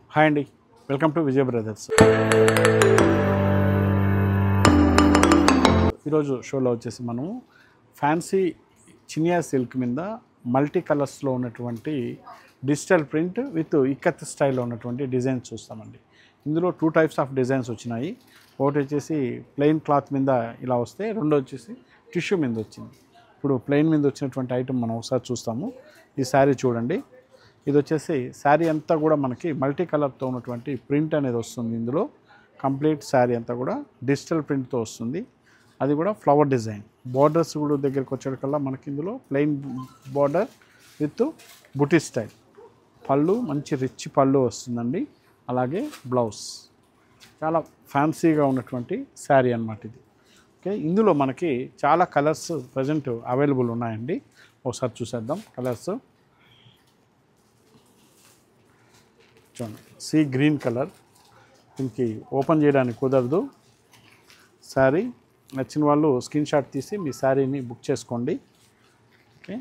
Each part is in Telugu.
హాయ్ అండి వెల్కమ్ టు విజయ్ బ్రదర్స్ ఈరోజు షోలో వచ్చేసి మనము ఫ్యాన్సీ చినియా సిల్క్ మీద మల్టీ కలర్స్లో ఉన్నటువంటి డిజిటల్ ప్రింట్ విత్ ఇక్కత్ స్టైల్లో ఉన్నటువంటి డిజైన్స్ చూస్తామండి ఇందులో టూ టైప్స్ ఆఫ్ డిజైన్స్ వచ్చినాయి ఒకటి వచ్చేసి ప్లెయిన్ క్లాత్ మీద ఇలా వస్తే రెండో వచ్చేసి టిష్యూ మీద వచ్చింది ఇప్పుడు ప్లెయిన్ మీద వచ్చినటువంటి ఐటమ్ మనం ఒకసారి చూస్తాము ఈ శారీ చూడండి ఇది వచ్చేసి శారీ అంతా కూడా మనకి మల్టీ కలర్తో ఉన్నటువంటి ప్రింట్ అనేది వస్తుంది ఇందులో కంప్లీట్ శారీ అంతా కూడా డిజిటల్ ప్రింట్తో వస్తుంది అది కూడా ఫ్లవర్ డిజైన్ బార్డర్స్ కూడా దగ్గరికి వచ్చేటికల్లా మనకి ఇందులో plain border with buti style పళ్ళు మంచి రిచ్ పళ్ళు వస్తుందండి అలాగే బ్లౌజ్ చాలా ఫ్యాన్సీగా ఉన్నటువంటి శారీ అన్నమాట ఇది ఓకే ఇందులో మనకి చాలా కలర్స్ ప్రజెంట్ అవైలబుల్ ఉన్నాయండి ఒకసారి చూసేద్దాం కలర్స్ చూడండి సీ గ్రీన్ కలర్ దీనికి ఓపెన్ చేయడానికి కుదరదు శారీ నచ్చిన వాళ్ళు స్క్రీన్ షాట్ తీసి మీ శారీని బుక్ చేసుకోండి ఓకే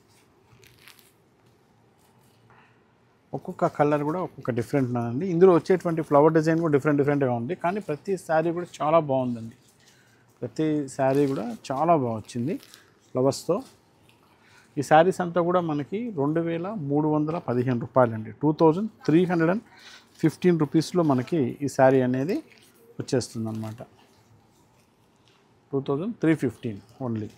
ఒక్కొక్క కలర్ కూడా ఒక్కొక్క డిఫరెంట్ ఉందండి ఇందులో వచ్చేటువంటి ఫ్లవర్ డిజైన్ కూడా డిఫరెంట్ డిఫరెంట్గా ఉంది కానీ ప్రతి శారీ కూడా చాలా బాగుందండి ప్రతి శారీ కూడా చాలా బాగా వచ్చింది ఫ్లవర్స్తో ఈ శారీస్ అంతా కూడా మనకి రెండు వేల మూడు వందల పదిహేను రూపాయలండి two thousand three hundred and fifteen రూపీస్లో మనకి ఈ శారీ అనేది వచ్చేస్తుంది అనమాట two thousand three fifteen only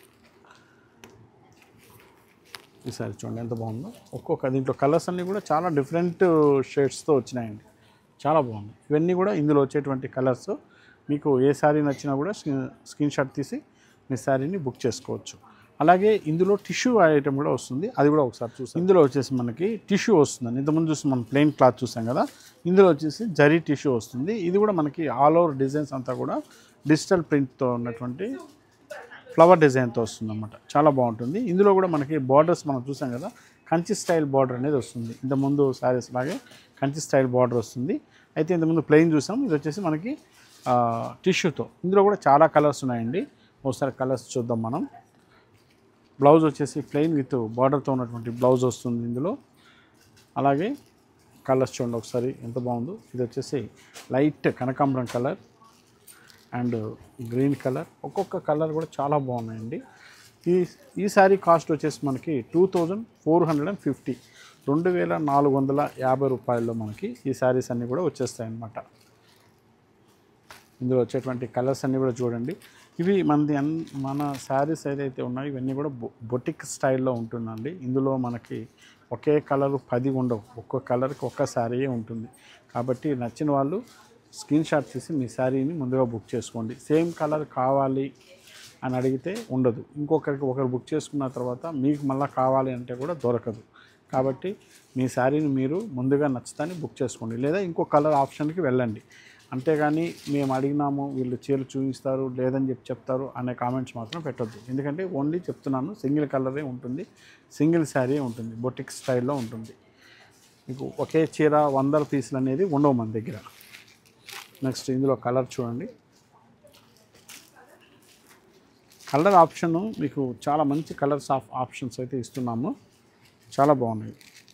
ఈ శారీ చూడండి ఎంత బాగుందో ఒక్కొక్క దీంట్లో కలర్స్ అన్నీ కూడా చాలా డిఫరెంట్ షేడ్స్తో వచ్చినాయండి చాలా బాగుంది ఇవన్నీ కూడా ఇందులో వచ్చేటువంటి కలర్స్ మీకు ఏ శారీ నచ్చినా కూడా స్క్రీన్ షాట్ తీసి మీ శారీని బుక్ చేసుకోవచ్చు అలాగే ఇందులో టిష్యూ ఐటమ్ కూడా వస్తుంది అది కూడా ఒకసారి చూసాం ఇందులో వచ్చేసి మనకి టిష్యూ వస్తుందండి ఇంతకుముందు చూసి మనం ప్లెయిన్ క్లాత్ చూసాం కదా ఇందులో వచ్చేసి జరీ టిష్యూ వస్తుంది ఇది కూడా మనకి ఆల్ ఓవర్ డిజైన్స్ అంతా కూడా డిజిటల్ ప్రింట్తో ఉన్నటువంటి ఫ్లవర్ డిజైన్తో వస్తుంది అనమాట చాలా బాగుంటుంది ఇందులో కూడా మనకి బార్డర్స్ మనం చూసాం కదా కంచి స్టైల్ బార్డర్ అనేది వస్తుంది ఇంతకుముందు శారీస్ లాగే కంచి స్టైల్ బార్డర్ వస్తుంది అయితే ఇంతకుముందు ప్లెయిన్ చూసాం ఇది వచ్చేసి మనకి టిష్యూతో ఇందులో కూడా చాలా కలర్స్ ఉన్నాయండి ఒకసారి కలర్స్ చూద్దాం మనం బ్లౌజ్ వచ్చేసి ప్లెయిన్ విత్ బార్డర్తో ఉన్నటువంటి బ్లౌజ్ వస్తుంది ఇందులో అలాగే కలర్స్ చూడండి ఒకసారి ఎంత బాగుందో ఇది వచ్చేసి లైట్ కనకాంబరం కలర్ అండ్ గ్రీన్ కలర్ ఒక్కొక్క కలర్ కూడా చాలా బాగున్నాయండి ఈ ఈ శారీ కాస్ట్ వచ్చేసి మనకి two thousand four hundred and fifty రెండు వేల నాలుగు వందల యాభై రూపాయల్లో మనకి ఈ శారీస్ అన్నీ కూడా వచ్చేస్తాయి అన్నమాట ఇందులో వచ్చేటువంటి కలర్స్ అన్నీ కూడా చూడండి ఇవి మనది అన్ మన శారీస్ ఏదైతే ఉన్నాయో ఇవన్నీ కూడా బొ బొటిక్ స్టైల్లో ఉంటుందండి ఇందులో మనకి ఒకే కలర్ పది ఉండవు ఒక్కో కలర్కి ఒక్క శారీయే ఉంటుంది కాబట్టి నచ్చిన వాళ్ళు స్క్రీన్ షాట్ తీసి మీ శారీని ముందుగా బుక్ చేసుకోండి సేమ్ కలర్ కావాలి అని అడిగితే ఉండదు ఇంకొకరికి ఒకరు బుక్ చేసుకున్న తర్వాత మీకు మళ్ళీ కావాలి అంటే కూడా దొరకదు కాబట్టి మీ శారీని మీరు ముందుగా నచ్చుతాని బుక్ చేసుకోండి లేదా ఇంకో కలర్ ఆప్షన్కి వెళ్ళండి అంతేగాని మేము అడిగినాము వీళ్ళు చీరలు చూపిస్తారు లేదని చెప్పి చెప్తారు అనే కామెంట్స్ మాత్రం పెట్టొద్దు ఎందుకంటే ఓన్లీ చెప్తున్నాను సింగిల్ కలరే ఉంటుంది సింగిల్ శారీ ఉంటుంది బొటిక్ స్టైల్లో ఉంటుంది మీకు ఒకే చీర వందల పీసులు అనేది ఉండవు మన దగ్గర నెక్స్ట్ ఇందులో కలర్ చూడండి కలర్ ఆప్షన్ మీకు చాలా మంచి కలర్స్ ఆఫ్ ఆప్షన్స్ అయితే ఇస్తున్నాము చాలా బాగున్నాయి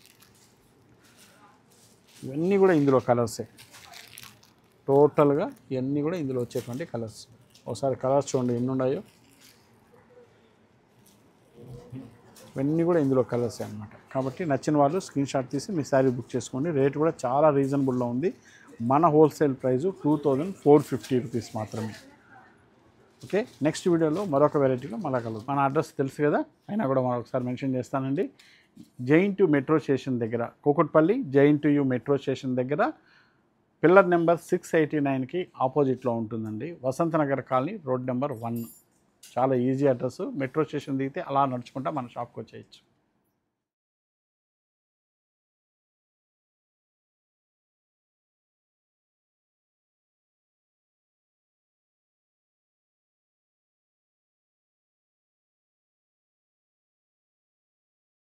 ఇవన్నీ కూడా ఇందులో కలర్సే టోటల్గా ఇవన్నీ కూడా ఇందులో వచ్చేటువంటి కలర్స్ ఒకసారి కలర్స్ చూడండి ఎన్ని ఉన్నాయో ఇవన్నీ కూడా ఇందులో కలర్స్ అన్నమాట కాబట్టి నచ్చిన వాళ్ళు స్క్రీన్ షాట్ తీసి మీ శారీ బుక్ చేసుకోండి రేట్ కూడా చాలా రీజనబుల్లో ఉంది మన wholesale price two thousand four fifty rupees మాత్రమే ఓకే నెక్స్ట్ వీడియోలో మరొక వెరైటీలో మళ్ళా కలుగుతాం మన అడ్రస్ తెలుసు కదా అయినా కూడా మరొకసారి మెన్షన్ చేస్తానండి జైన్ టు మెట్రో స్టేషన్ దగ్గర Kukatpally J N T U metro station దగ్గర పిల్లర్ నెంబర్ సిక్స్ ఎయిటీ నైన్కి ఆపోజిట్లో ఉంటుందండి Vasantha Nagar colony road number one చాలా ఈజీ అడ్రస్ మెట్రో స్టేషన్ దిగితే అలా నడుచుకుంటా మన షాప్కి వచ్చేయచ్చు